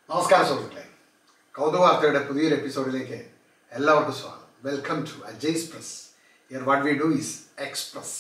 നമസ്കാരം സുഹൃത്തുക്കളെ കൗതുക വാർത്തയുടെ പുതിയൊരു എപ്പിസോഡിലേക്ക് എല്ലാവർക്കും സ്വാഗതം welcome to Ajay's press here what we do is express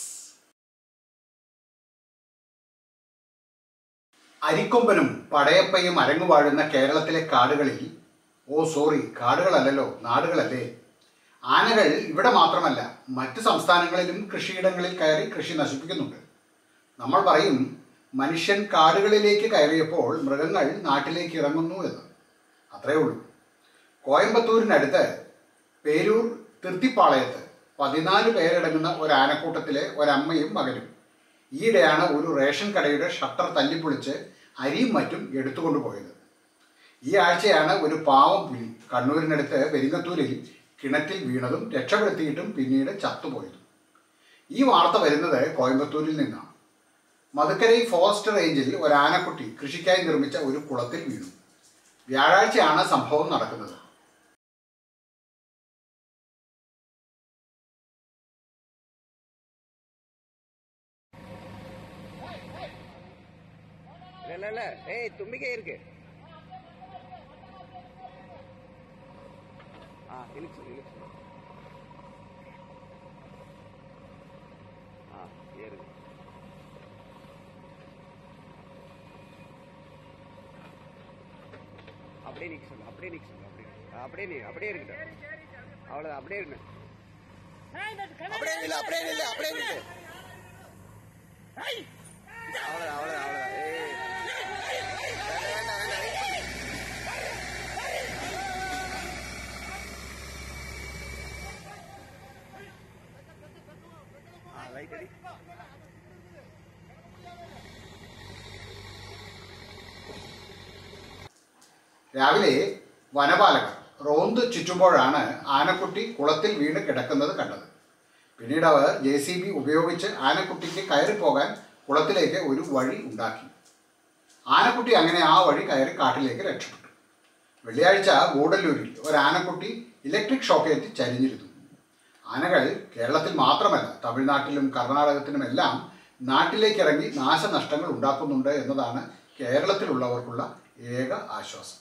അരിക്കൊമ്പനും പടയപ്പയും അരങ്ങു വാഴുന്ന കേരളത്തിലെ കാടുകളിൽ ഓ സോറി കാടുകളല്ലല്ലോ നാടുകളല്ലേ ആനകൾ ഇവിടെ മാത്രമല്ല മറ്റ് സംസ്ഥാനങ്ങളിലും കൃഷിയിടങ്ങളിൽ കയറി കൃഷി നശിപ്പിക്കുന്നുണ്ട് നമ്മൾ പറയും മനുഷ്യൻ കാടുകളിലേക്ക് കയറിയപ്പോൾ മൃഗങ്ങൾ നാട്ടിലേക്ക് ഇറങ്ങുന്നു എന്ന് അത്രയേ ഉള്ളൂ കോയമ്പത്തൂരിനടുത്ത് പേരൂർ തിർത്തിപ്പാളയത്ത് പതിനാല് പേരടങ്ങുന്ന ഒരു ആനക്കൂട്ടത്തിലെ ഒരമ്മയും മകനും ഈയിടെയാണ് ഒരു റേഷൻ കടയുടെ ഷട്ടർ തല്ലിപ്പൊളിച്ച് അരിയും മറ്റും എടുത്തുകൊണ്ട് പോയത് ഈ ആഴ്ചയാണ് ഒരു പാവം പുലി കണ്ണൂരിനടുത്ത് പെരിങ്ങത്തൂരിൽ കിണറ്റിൽ വീണതും രക്ഷപ്പെടുത്തിയിട്ടും പിന്നീട് ചത്തുപോയതും ഈ വാർത്ത വരുന്നത് കോയമ്പത്തൂരിൽ നിന്നാണ് മധുക്കരൈ ഫോറസ്റ്റ് റേഞ്ചിൽ ഒരു ആനക്കുട്ടി കൃഷിക്കായി നിർമ്മിച്ച ഒരു കുളത്തിൽ വീണു വ്യാഴാഴ്ചയാണ് സംഭവം നടക്കുന്നത് இல்ல இல்ல இல்ல ஏய் தும்பிக்கை இருக்கு ஆ இழுக்கு சொல்லு, இழுக்கு சொல்லு. ஆ ஏறுங்க அப்படியே நிக்க சொல்லு அப்படியே நிக்க சொல்லு அப்படியே ஆ, அப்படியே நீ அப்படியே இருக்கட்டும் அவ்வளவுதான் அப்படியே இருங்க அப்படியே நில்லு அப்படியே நில்லு அப்படியே நில்லு அவ்வளவுதான் அவ்வளவுதான் அவ்வளவுதான் ஏய் வேண்டாம், வேண்டாம், வேண்டாம், wait பண்ணு. ஆ, light அடி. രാവിലെ വനപാലകർ റോന്ത് ചുറ്റുമ്പോഴാണ് ആനക്കുട്ടി കുളത്തിൽ വീണ് കിടക്കുന്നത് കണ്ടത് പിന്നീട് അവർ ജെ സി ബി ഉപയോഗിച്ച് ആനക്കുട്ടിക്ക് കയറിപ്പോകാൻ കുളത്തിലേക്ക് ഒരു വഴി ഉണ്ടാക്കി ആനക്കുട്ടി അങ്ങനെ ആ വഴി കയറി കാട്ടിലേക്ക് രക്ഷപ്പെട്ടു വെള്ളിയാഴ്ച ഗൂഡല്ലൂരിൽ ഒരു ആനക്കുട്ടി ഇലക്ട്രിക് ഷോക്കേറ്റ് ചരിഞ്ഞിരുന്നു ആനകൾ കേരളത്തിൽ മാത്രമല്ല തമിഴ്നാട്ടിലും കർണാടകത്തിലുമെല്ലാം നാട്ടിലേക്ക് ഇറങ്ങി നാശനഷ്ടങ്ങൾ ഉണ്ടാക്കുന്നുണ്ട് എന്നതാണ് കേരളത്തിലുള്ളവർക്കുള്ള ഏക ആശ്വാസം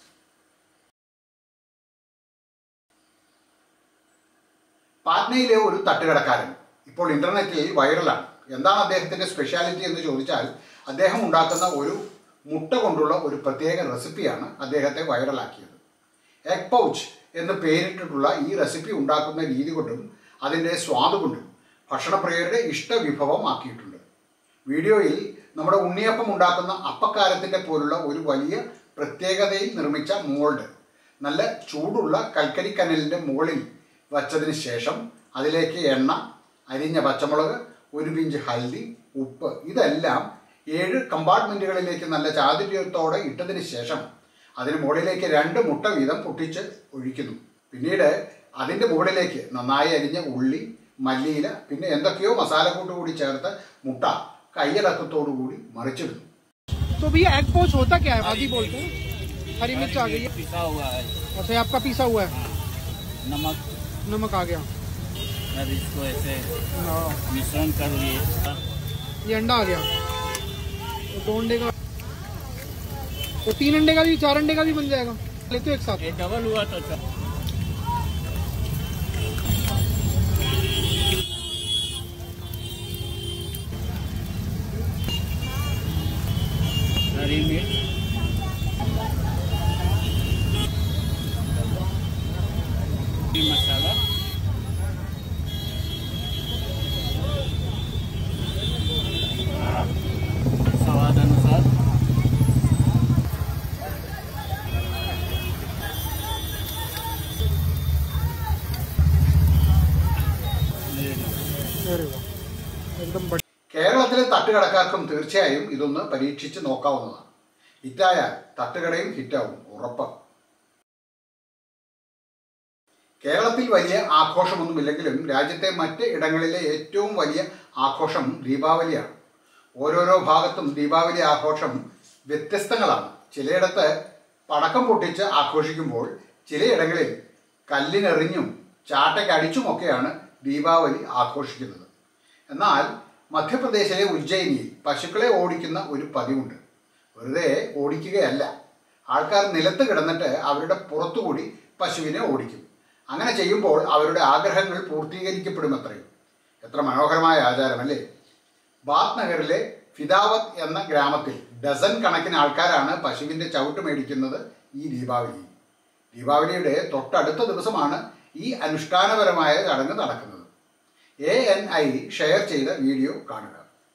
പാറ്റ്നയിലെ ഒരു തട്ടുകടക്കാരൻ ഇപ്പോൾ ഇന്റർനെറ്റിൽ വൈറലാണ് എന്താണ് അദ്ദേഹത്തിന്റെ സ്പെഷ്യാലിറ്റി എന്ന് ചോദിച്ചാൽ അദ്ദേഹം ഉണ്ടാക്കുന്ന ഒരു മുട്ട കൊണ്ടുള്ള ഒരു പ്രത്യേക റെസിപ്പിയാണ് അദ്ദേഹത്തെ വൈറലാക്കിയത് എഗ് പൗച്ച് എന്ന് പേരിട്ടിട്ടുള്ള ഈ റെസിപ്പി ഉണ്ടാക്കുന്ന രീതി കൊണ്ടും അതിൻ്റെ സ്വാദ് കൊണ്ടും ഭക്ഷണപ്രിയരുടെ ഇഷ്ടവിഭവം ആക്കിയിട്ടുണ്ട് വീഡിയോയിൽ നമ്മുടെ ഉണ്ണിയപ്പം ഉണ്ടാക്കുന്ന അപ്പക്കാരത്തിൻ്റെ പോലുള്ള ഒരു വലിയ പ്രത്യേകതയിൽ നിർമ്മിച്ച മോൾഡ് നല്ല ചൂടുള്ള കൽക്കരി കനലിൻ്റെ മുകളിൽ വച്ചതിന് ശേഷം അതിലേക്ക് എണ്ണ അരിഞ്ഞ പച്ചമുളക് ഒരു പിഞ്ച് ഹൽദി ഉപ്പ് ഇതെല്ലാം ഏഴ് കമ്പാർട്ട്മെൻറ്റുകളിലേക്ക് നല്ല ചാതുര്യത്തോടെ ഇട്ടതിന് ശേഷം അതിന് മുകളിലേക്ക് രണ്ട് മുട്ട വീതം പൊട്ടിച്ച് ഒഴിക്കുന്നു പിന്നീട് അതിൻ്റെ മുകളിലേക്ക് നന്നായി അരിഞ്ഞ ഉള്ളി മല്ലിയില പിന്നെ എന്തൊക്കെയോ മസാലക്കൂട്ട് കൂടി ചേർത്ത് മുട്ട കയ്യടക്കത്തോടു കൂടി മറിച്ചിടുന്നു तो भैया एग पोच होता क्या है आदि बोलते हैं हरी मिर्च आ गई है पिसा हुआ है अच्छा ये आपका पीसा हुआ है नमक नमक आ गया और इसको ऐसे हाँ, मिश्रण कर लिए ये अंडा आ गया तो दो अंडे का तो तीन अंडे का भी चार अंडे का भी बन जाएगा लेते हो एक साथ ये डबल हुआ तो चल हरी मिर्च ये मसाला स्वाद अनुसार ले लो। अरे वाह एकदम बढ़िया കേരളത്തിലെ തട്ടുകടക്കാർക്കും തീർച്ചയായും ഇതൊന്ന് പരീക്ഷിച്ച് നോക്കാവുന്നതാണ് ഹിറ്റായാൽ തട്ടുകടയും ഹിറ്റാവും ഉറപ്പ് കേരളത്തിൽ വലിയ ആഘോഷമൊന്നുമില്ലെങ്കിലും രാജ്യത്തെ മറ്റ് ഇടങ്ങളിലെ ഏറ്റവും വലിയ ആഘോഷം ദീപാവലിയാണ് ഓരോരോ ഭാഗത്തും ദീപാവലി ആഘോഷം വ്യത്യസ്തങ്ങളാണ് ചിലയിടത്ത് പടക്കം പൊട്ടിച്ച് ആഘോഷിക്കുമ്പോൾ ചിലയിടങ്ങളിൽ കല്ലിനെറിഞ്ഞും ചാട്ടയ്ക്കടിച്ചുമൊക്കെയാണ് ദീപാവലി ആഘോഷിക്കുന്നത് എന്നാൽ മധ്യപ്രദേശിലെ ഉജ്ജയിനിയിൽ പശുക്കളെ ഓടിക്കുന്ന ഒരു പതിവുണ്ട് വെറുതെ ഓടിക്കുകയല്ല ആൾക്കാർ നിലത്ത് കിടന്നിട്ട് അവരുടെ പുറത്തുകൂടി പശുവിനെ ഓടിക്കും അങ്ങനെ ചെയ്യുമ്പോൾ അവരുടെ ആഗ്രഹങ്ങൾ പൂർത്തീകരിക്കപ്പെടുമത്രയും എത്ര മനോഹരമായ ആചാരമല്ലേ ബാത് നഗറിലെ ഫിദാവത് എന്ന ഗ്രാമത്തിൽ ഡസൻ കണക്കിന് ആൾക്കാരാണ് പശുവിൻ്റെ ചവിട്ട് മേടിക്കുന്നത് ഈ ദീപാവലി ദീപാവലിയുടെ തൊട്ടടുത്ത ദിവസമാണ് ഈ അനുഷ്ഠാനപരമായ ചടങ്ങ് നടക്കുന്നത് എ എൻ ഐ ഷെയർ ചെയ്ത വീഡിയോ കാണുക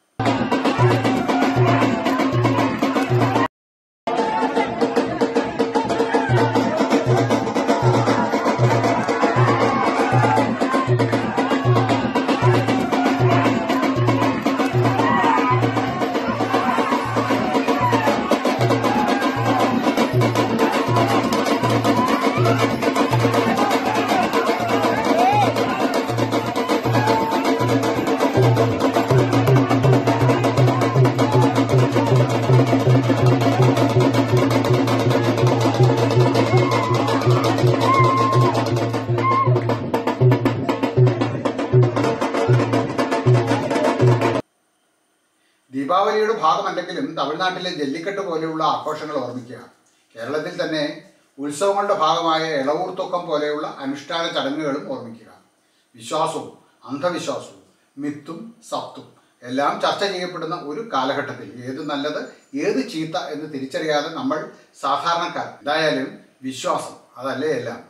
ദീപാവലിയുടെ ഭാഗമല്ലെങ്കിലും തമിഴ്നാട്ടിലെ ജല്ലിക്കെട്ട് പോലെയുള്ള ആഘോഷങ്ങൾ ഓർമ്മിക്കുക കേരളത്തിൽ തന്നെ ഉത്സവങ്ങളുടെ ഭാഗമായ ഇളവൂർ തൂക്കം പോലെയുള്ള അനുഷ്ഠാന ചടങ്ങുകളും ഓർമ്മിക്കുക വിശ്വാസവും അന്ധവിശ്വാസവും മിത്തും സത്തും എല്ലാം ചർച്ച ചെയ്യപ്പെടുന്ന ഒരു കാലഘട്ടത്തിൽ ഏത് നല്ലത് ഏത് ചീത്ത എന്ന് തിരിച്ചറിയാതെ നമ്മൾ സാധാരണക്കാർ എന്തായാലും വിശ്വാസം അതല്ലേ എല്ലാം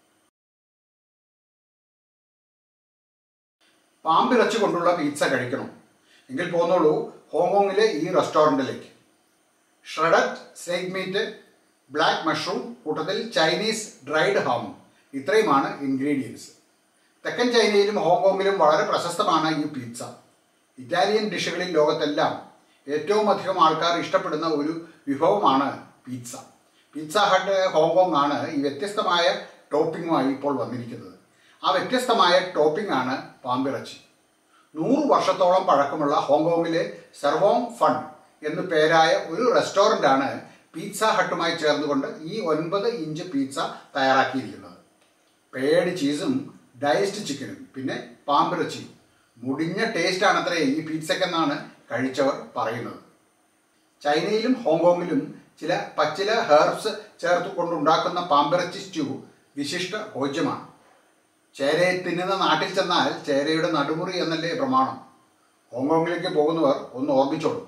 പാമ്പിറച്ചി കൊണ്ടുള്ള പിസ്സ കഴിക്കണം എങ്കിൽ പോന്നോളൂ ഹോങ്കോങ്ങിലെ ഈ റെസ്റ്റോറൻറ്റിലേക്ക് shredded snake meat black mushroom കൂട്ടത്തിൽ ചൈനീസ് ഡ്രൈഡ് ഹാമും ഇത്രയുമാണ് ഇൻഗ്രീഡിയൻസ് തെക്കൻ ചൈനയിലും ഹോങ്കോങ്ങിലും വളരെ പ്രശസ്തമാണ് ഈ പിസ്സ ഇറ്റാലിയൻ ഡിഷുകളിൽ ലോകത്തെല്ലാം ഏറ്റവും അധികം ആൾക്കാർ ഇഷ്ടപ്പെടുന്ന ഒരു വിഭവമാണ് പിസ്സ പിസ്സ ഹട്ട് ഹോങ്കോങ് ആണ് ഈ വ്യത്യസ്തമായ ടോപ്പിങ്ങുമായി ഇപ്പോൾ വന്നിരിക്കുന്നത് ആ വ്യത്യസ്തമായ ടോപ്പിംഗ് ആണ് പാമ്പിറച്ചി നൂറ് വർഷത്തോളം പഴക്കമുള്ള ഹോങ്കോങ്ങിലെ സെർവോങ് ഫൺ എന്നു പേരായ ഒരു റെസ്റ്റോറൻ്റാണ് പിസ്സ ഹട്ടുമായി ചേർന്നുകൊണ്ട് ഈ ഒൻപത് ഇഞ്ച് പിസ്സ തയ്യാറാക്കിയിരിക്കുന്നത് പേഡ് ചീസും ഡൈസ്ഡ് ചിക്കനും പിന്നെ പാമ്പിറച്ചിയും മുടിഞ്ഞ ടേസ്റ്റ് ആണത്രേ ഈ പിസ്സക്കെന്നാണ് കഴിച്ചവർ പറയുന്നത് ചൈനയിലും ഹോങ്കോങ്ങിലും ചില പച്ചില ഹെർബ്സ് ചേർത്ത് കൊണ്ടുണ്ടാക്കുന്ന പാമ്പിറച്ചി സ്റ്റ്യൂ വിശിഷ്ട ഭോജ്യമാണ് ചേരയെ തിന്നുന്ന നാട്ടിൽ ചെന്നാൽ ചേരയുടെ നടുമുറി എന്നല്ലേ പ്രമാണം ഹോങ്കോങ്ങിലേക്ക് പോകുന്നവർ ഒന്ന് ഓർമ്മിച്ചോളൂ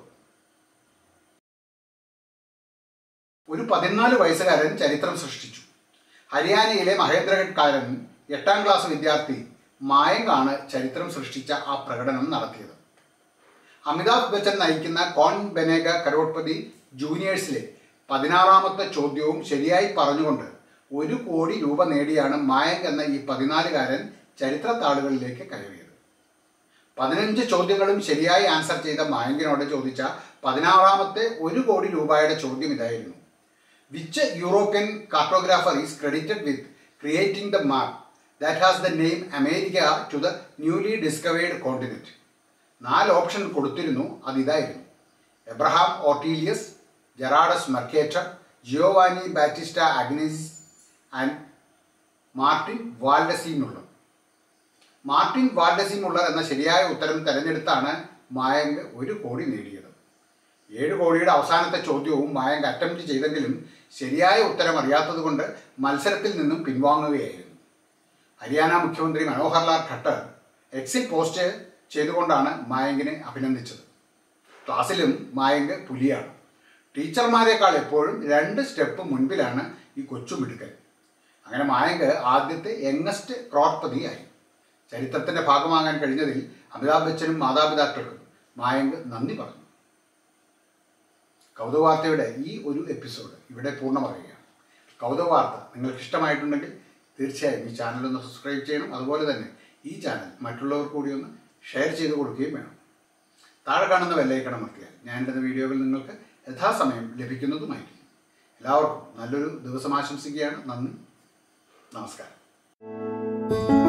ഒരു പതിനാല് വയസ്സുകാരൻ ചരിത്രം സൃഷ്ടിച്ചു ഹരിയാനയിലെ മഹേന്ദ്രഗഡ്കാരൻ എട്ടാം ക്ലാസ് വിദ്യാർത്ഥി മായങ്കാണ് ചരിത്രം സൃഷ്ടിച്ച ആ പ്രകടനം നടത്തിയത് അമിതാഭ് ബച്ചൻ നയിക്കുന്ന കോൺ ബനേഗ കരോട്ട്പതി ജൂനിയേഴ്സിലെ പതിനാറാമത്തെ ചോദ്യവും ശരിയായി പറഞ്ഞുകൊണ്ട് ഒരു കോടി രൂപ നേടിയാണ് മായങ്ക് എന്ന ഈ പതിനാലുകാരൻ ചരിത്രത്താളുകളിലേക്ക് കയറിയത് പതിനഞ്ച് ചോദ്യങ്ങളും ശരിയായി ആൻസർ ചെയ്ത മായങ്കിനോട് ചോദിച്ച പതിനാറാമത്തെ ഒരു കോടി രൂപയുടെ ചോദ്യം ഇതായിരുന്നു which European cartographer is credited with creating the map that has the name America to the newly discovered continent നാല് ഓപ്ഷൻ കൊടുത്തിരുന്നു അതിതായിരുന്നു Abraham Ortelius Gerardus Mercator Giovanni Battista Agnese and Martin Waldseemuller Martin Waldseemuller എന്ന ശരിയായ ഉത്തരം തെരഞ്ഞെടുത്താണ് മായങ്ക് ഒരു കോടി നേടിയത് ഏഴ് കോടിയുടെ അവസാനത്തെ ചോദ്യവും മായങ്ക് അറ്റംപ്റ്റ് ചെയ്തെങ്കിലും ശരിയായ ഉത്തരം അറിയാത്തതുകൊണ്ട് മത്സരത്തിൽ നിന്നും പിൻവാങ്ങുകയായിരുന്നു ഹരിയാന മുഖ്യമന്ത്രി മനോഹർലാൽ ഖട്ടർ എക്സിൽ പോസ്റ്റ് ചെയ്തുകൊണ്ടാണ് മായങ്കിനെ അഭിനന്ദിച്ചത് ക്ലാസ്സിലും മായങ്ക് പുലിയാണ് ടീച്ചർമാരെക്കാൾ എപ്പോഴും രണ്ട് സ്റ്റെപ്പ് മുൻപിലാണ് ഈ കൊച്ചുമിടുക്കൻ അങ്ങനെ മായങ്ക് ആദ്യത്തെ യങ്ങസ്റ്റ് ക്രോർപതിയായി ചരിത്രത്തിന്റെ ഭാഗമാകാൻ കഴിഞ്ഞതിൽ അമിതാഭ് ബച്ചനും മാതാപിതാക്കൾക്കും മായങ്ക് നന്ദി പറഞ്ഞു കൗതുവാർത്തയുടെ ഈ ഒരു എപ്പിസോഡ് ഇവിടെ പൂർണ്ണമാകുകയാണ് കൗതുവാർത്ത നിങ്ങൾക്ക് ഇഷ്ടമായിട്ടുണ്ടെങ്കിൽ തീർച്ചയായും ഈ ചാനൽ ഒന്ന് സബ്സ്ക്രൈബ് ചെയ്യണം അതുപോലെ തന്നെ ഈ ചാനൽ മറ്റുള്ളവർ കൂടി ഒന്ന് ഷെയർ ചെയ്ത് കൊടുക്കുകയും വേണം താഴെ കാണുന്ന ബെല്ലൈക്കൺ അമർത്തിയാൽ ഞാൻ ഇടുന്ന വീഡിയോകൾ നിങ്ങൾക്ക് യഥാസമയം ലഭിക്കുന്നതുമായിരിക്കും എല്ലാവർക്കും നല്ലൊരു ദിവസം ആശംസിക്കുകയാണ് നന്ദി നമസ്കാരം